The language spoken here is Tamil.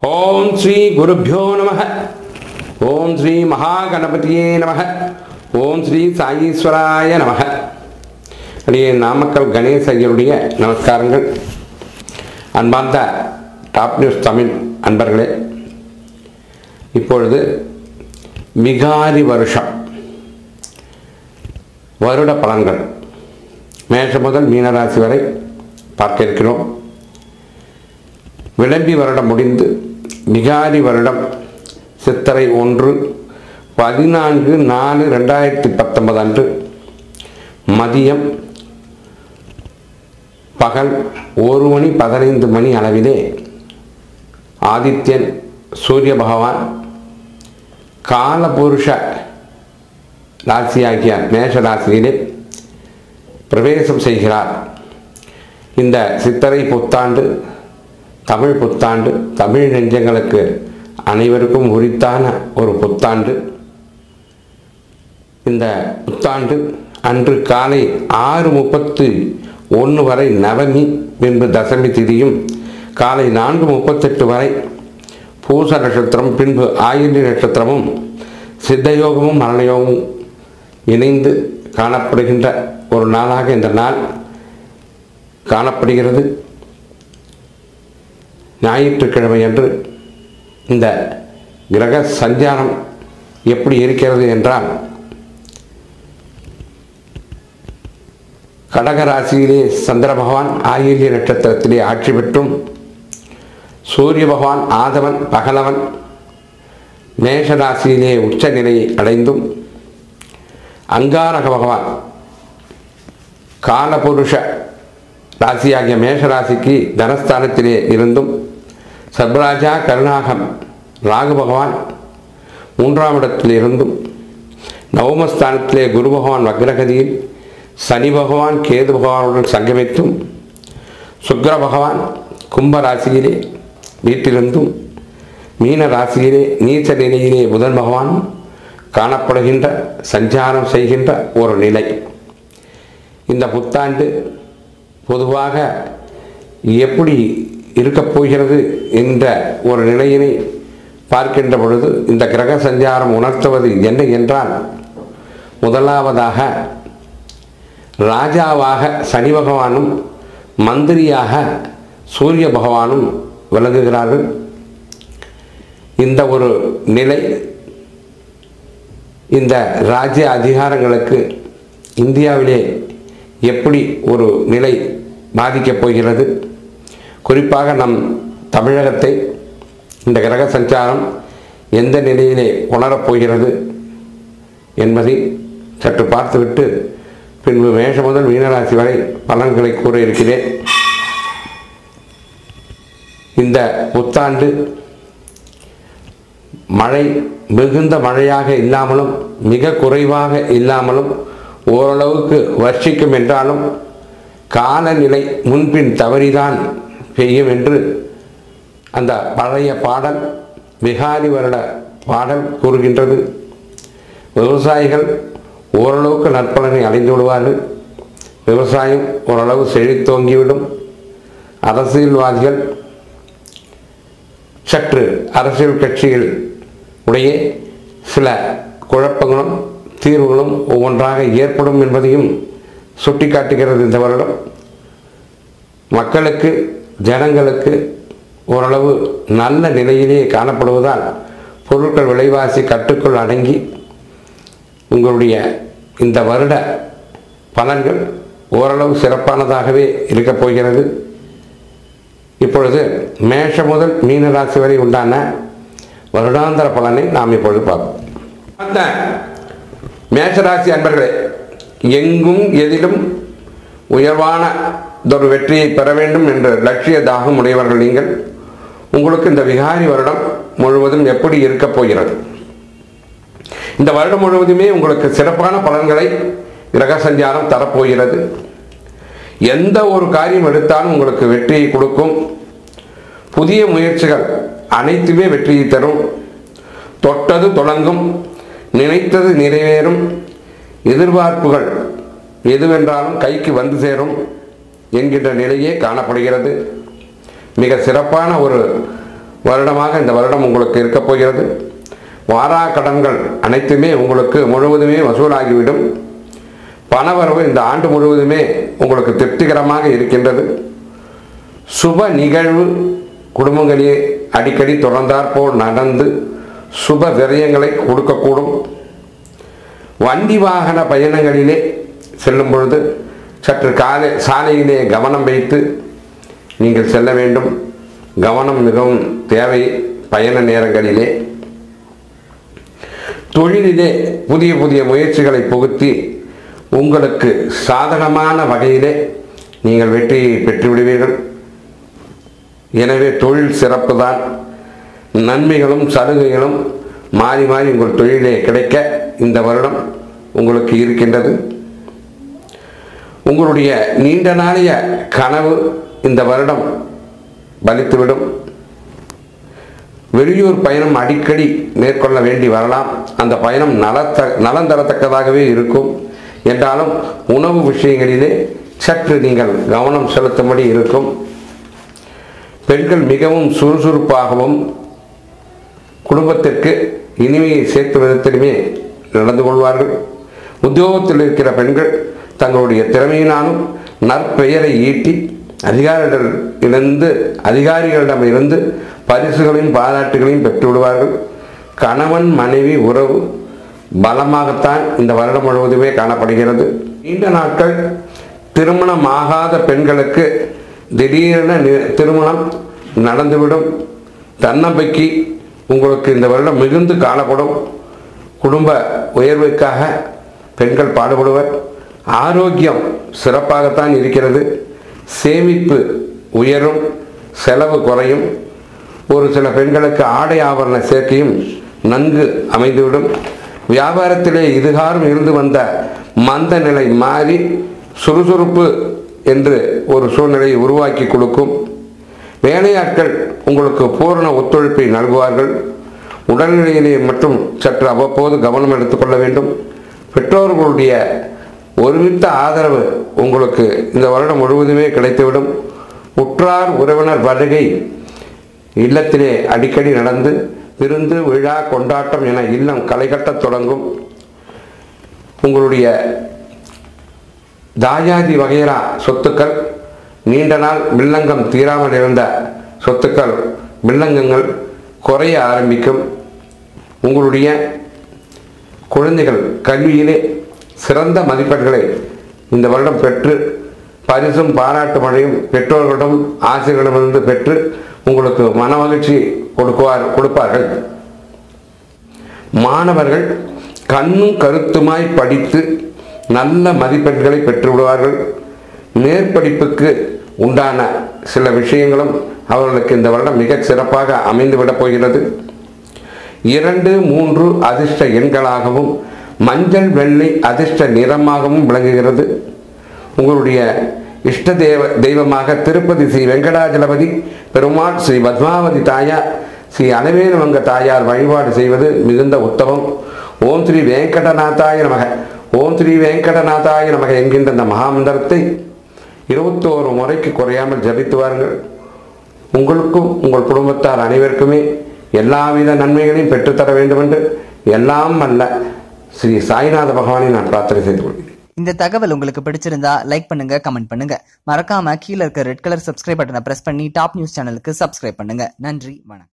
ஓம் ஸ்ரீ குருப்பியோ நம ஓம் ஸ்ரீ மகாகணபதியே நம ஓம் ஸ்ரீ சாயீஸ்வராய நம அடியே நாமக்கல் கணேச ஐயருடைய நமஸ்காரங்கள் அன்பார்ந்த டாப் நியூஸ் தமிழ் அன்பர்களே இப்பொழுது விகாரி வருஷம் வருட பலன்கள் மேஷம் முதல் மீனராசி வரை பார்க்க இருக்கிறோம் விளம்பி வருடம் முடிந்து விகாரி வருடம் சித்திரை ஒன்று பதினான்கு நாலு ரெண்டாயிரத்தி பத்தொன்பது அன்று மதியம் பகல் ஒரு மணி பதினைந்து மணி அளவிலே ஆதித்யன் சூரிய பகவான் காலபுருஷ ராசியாகிய மேஷ ராசியிலே பிரவேசம் செய்கிறார் இந்த சித்திரை புத்தாண்டு தமிழ் புத்தாண்டு தமிழ் நெஞ்சங்களுக்கு அனைவருக்கும் உரித்தான ஒரு புத்தாண்டு இந்த புத்தாண்டு அன்று காலை ஆறு முப்பத்து ஒன்று வரை நவமி பின்பு தசமி திதியும் காலை நான்கு முப்பத்தெட்டு வரை பூச நட்சத்திரம் பின்பு ஆயில்ய நட்சத்திரமும் சித்தயோகமும் மரணயோகமும் இணைந்து காணப்படுகின்ற ஒரு நாளாக இந்த நாள் காணப்படுகிறது ஞாயிற்றுக்கிழமை அன்று இந்த கிரக சஞ்சாரம் எப்படி இருக்கிறது என்றால் கடகராசியிலே சந்திர பகவான் ஆயில்ய நட்சத்திரத்திலே ஆட்சி பெற்றும் சூரிய பகவான் ஆதவன் பகலவன் மேஷ ராசியிலே உச்ச நிலையை அடைந்தும் அங்காரக பகவான் காலபுருஷ ராசியாகிய மேஷ ராசிக்கு தனஸ்தானத்திலே இருந்தும் சர்வராஜா கருணாகம் ராகு பகவான் மூன்றாம் இடத்தில் இருந்தும் நவமஸ்தானத்திலே குரு பகவான் வக்ரகதியில் சனி பகவான் கேது பகவானுடன் சங்கமித்தும் சுக்கிர பகவான் கும்ப ராசியிலே வீட்டிலிருந்தும் மீன ராசியிலே நீச்ச நிலையிலே புதன் பகவான் காணப்படுகின்ற சஞ்சாரம் செய்கின்ற ஒரு நிலை இந்த புத்தாண்டு பொதுவாக எப்படி இருக்கப் போகிறது என்ற ஒரு நிலையினை பார்க்கின்ற பொழுது இந்த கிரக சஞ்சாரம் உணர்த்துவது என்ன என்றால் முதலாவதாக ராஜாவாக சனி பகவானும் மந்திரியாக சூரிய பகவானும் விளங்குகிறார்கள் இந்த ஒரு நிலை இந்த ராஜ்ய அதிகாரங்களுக்கு இந்தியாவிலே எப்படி ஒரு நிலை பாதிக்கப் போகிறது குறிப்பாக நம் தமிழகத்தை இந்த கிரக சஞ்சாரம் எந்த நிலையிலே உணரப் போகிறது என்பதை சற்று பார்த்துவிட்டு பின்பு மேஷம் முதல் மீனராசி வரை பலன்களை கூற இருக்கிறேன் இந்த புத்தாண்டு மழை மிகுந்த மழையாக இல்லாமலும் மிக குறைவாக இல்லாமலும் ஓரளவுக்கு வர்ஷிக்கும் என்றாலும் காலநிலை முன்பின் தவறிதான் பெய்யும் என்று அந்த பழைய பாடல் விகாரி வருட பாடல் கூறுகின்றது விவசாயிகள் ஓரளவுக்கு நற்பலனை அடைந்து விடுவார்கள் விவசாயம் ஓரளவு செழித்தோங்கிவிடும் அரசியல்வாதிகள் சற்று அரசியல் கட்சிகள் உடைய சில குழப்பங்களும் தீர்வுகளும் ஒவ்வொன்றாக ஏற்படும் என்பதையும் சுட்டிக்காட்டுகிறது இந்த வருடம் மக்களுக்கு ஜனங்களுக்கு ஓரளவு நல்ல நிலையிலே காணப்படுவதால் பொருட்கள் விலைவாசி கட்டுக்குள் அடங்கி உங்களுடைய இந்த வருட பலன்கள் ஓரளவு சிறப்பானதாகவே இருக்கப் போகிறது இப்பொழுது மேஷம் முதல் மீனராசி வரை உண்டான வருடாந்திர பலனை நாம் இப்பொழுது பார்ப்போம் அந்த மேஷராசி அன்பர்களே எங்கும் எதிலும் உயர்வான ஒரு வெற்றியை பெற வேண்டும் என்ற லட்சிய தாகம் உடையவர்கள் நீங்கள் உங்களுக்கு இந்த விகாரி வருடம் முழுவதும் எப்படி இருக்கப் போகிறது இந்த வருடம் முழுவதுமே உங்களுக்கு சிறப்பான பலன்களை கிரக சஞ்சாரம் தரப்போகிறது எந்த ஒரு காரியம் எடுத்தாலும் உங்களுக்கு வெற்றியை கொடுக்கும் புதிய முயற்சிகள் அனைத்துமே வெற்றியை தரும் தொட்டது தொடங்கும் நினைத்தது நிறைவேறும் எதிர்பார்ப்புகள் எதுவென்றாலும் கைக்கு வந்து சேரும் என்கின்ற நிலையே காணப்படுகிறது மிக சிறப்பான ஒரு வருடமாக இந்த வருடம் உங்களுக்கு இருக்கப் போகிறது வாரா கடன்கள் அனைத்துமே உங்களுக்கு முழுவதுமே வசூலாகிவிடும் பணவரவு இந்த ஆண்டு முழுவதுமே உங்களுக்கு திருப்திகரமாக இருக்கின்றது சுப நிகழ்வு குடும்பங்களிலே அடிக்கடி தொடர்ந்தாற்போல் நடந்து சுப விரயங்களை கொடுக்கக்கூடும் வண்டி வாகன பயணங்களிலே செல்லும் பொழுது சற்று காலை சாலையிலே கவனம் வைத்து நீங்கள் செல்ல வேண்டும் கவனம் மிகவும் தேவை பயண நேரங்களிலே தொழிலிலே புதிய புதிய முயற்சிகளை புகுத்தி உங்களுக்கு சாதகமான வகையிலே நீங்கள் வெற்றியை பெற்றுவிடுவீர்கள் எனவே தொழில் சிறப்பு தான் நன்மைகளும் சலுகைகளும் மாறி மாறி உங்கள் தொழிலே கிடைக்க இந்த வருடம் உங்களுக்கு இருக்கின்றது உங்களுடைய நீண்ட நாளைய கனவு இந்த வருடம் பலித்துவிடும் வெளியூர் பயணம் அடிக்கடி மேற்கொள்ள வேண்டி வரலாம் அந்த பயணம் நலத்த நலம் தரத்தக்கதாகவே இருக்கும் என்றாலும் உணவு விஷயங்களிலே சற்று நீங்கள் கவனம் செலுத்தும்படி இருக்கும் பெண்கள் மிகவும் சுறுசுறுப்பாகவும் குடும்பத்திற்கு இனிமையை சேர்த்து விதத்திலுமே நடந்து கொள்வார்கள் உத்தியோகத்தில் இருக்கிற பெண்கள் தங்களுடைய திறமையினாலும் நற்பெயரை ஈட்டி அதிகாரிகளிடமிருந்து அதிகாரிகளிடம் இருந்து பரிசுகளையும் பாராட்டுகளையும் பெற்று விடுவார்கள் கணவன் மனைவி உறவு பலமாகத்தான் இந்த வருடம் முழுவதுமே காணப்படுகிறது நீண்ட நாட்கள் திருமணம் ஆகாத பெண்களுக்கு திடீரென நி- திருமணம் நடந்துவிடும் தன்னம்பிக்கை உங்களுக்கு இந்த வருடம் மிகுந்து காணப்படும் குடும்ப உயர்வுக்காக பெண்கள் பாடுபடுவர் ஆரோக்கியம் சிறப்பாகத்தான் இருக்கிறது சேமிப்பு உயரும் செலவு குறையும் ஒரு சில பெண்களுக்கு ஆடை ஆபரண சேர்க்கையும் நன்கு அமைந்துவிடும் வியாபாரத்திலே இதுகாரும் இருந்து வந்த மந்த நிலை மாறி சுறுசுறுப்பு என்று ஒரு சூழ்நிலையை உருவாக்கி கொடுக்கும் வேலையாட்கள் உங்களுக்கு பூரண ஒத்துழைப்பை நல்குவார்கள் உடல்நிலையிலே மட்டும் சற்று அவ்வப்போது கவனம் எடுத்துக்கொள்ள வேண்டும் பெற்றோர்களுடைய ஒருமித்த ஆதரவு உங்களுக்கு இந்த வருடம் முழுவதுமே கிடைத்துவிடும் உற்றார் உறவினர் வருகை இல்லத்திலே அடிக்கடி நடந்து விருந்து விழா கொண்டாட்டம் என இல்லம் களைகட்டத் தொடங்கும் உங்களுடைய தாயாதி வகைரா சொத்துக்கள் நீண்ட நாள் வில்லங்கம் தீராமல் இருந்த சொத்துக்கள் வில்லங்கங்கள் குறைய ஆரம்பிக்கும் உங்களுடைய குழந்தைகள் கல்வியிலே சிறந்த மதிப்பெண்களை இந்த வருடம் பெற்று பரிசும் பாராட்டு மழையும் பெற்றோர்களிடம் ஆசிரியர்களிடமிருந்து பெற்று உங்களுக்கு மன மகிழ்ச்சி கொடுக்குவார் கொடுப்பார்கள் மாணவர்கள் கண்ணும் கருத்துமாய் படித்து நல்ல மதிப்பெண்களை பெற்று விடுவார்கள் மேற்படிப்புக்கு உண்டான சில விஷயங்களும் அவர்களுக்கு இந்த வருடம் மிகச் சிறப்பாக அமைந்துவிடப் போகிறது இரண்டு மூன்று அதிர்ஷ்ட எண்களாகவும் மஞ்சள் வெள்ளை அதிர்ஷ்ட நிறமாகவும் விளங்குகிறது உங்களுடைய இஷ்ட தேவ தெய்வமாக திருப்பதி ஸ்ரீ வெங்கடாஜலபதி பெருமாள் ஸ்ரீ பத்மாவதி தாயார் ஸ்ரீ அலவேலுமங்க தாயார் வழிபாடு செய்வது மிகுந்த உத்தமம் ஓம் ஸ்ரீ வெங்கடநாதாய நமக ஓம் ஸ்ரீ வெங்கடநாதாய நமக என்கின்ற இந்த மகாமந்திரத்தை இருபத்தோரு முறைக்கு குறையாமல் ஜபித்து வாருங்கள் உங்களுக்கும் உங்கள் குடும்பத்தார் அனைவருக்குமே எல்லாவித நன்மைகளையும் பெற்றுத்தர வேண்டும் என்று எல்லாம் அல்ல ஸ்ரீ சாய்நாத பகவானை நான் பிரார்த்தனை செய்து கொள்கிறேன் இந்த தகவல் உங்களுக்கு பிடிச்சிருந்தா லைக் பண்ணுங்க கமெண்ட் பண்ணுங்க மறக்காம கீழ இருக்க ரெட் கலர் சப்ஸ்கிரைப் பட்டனை பிரஸ் பண்ணி டாப் நியூஸ் சேனலுக்கு சப்ஸ்கிரைப் பண்ணுங்க நன்றி வணக்கம்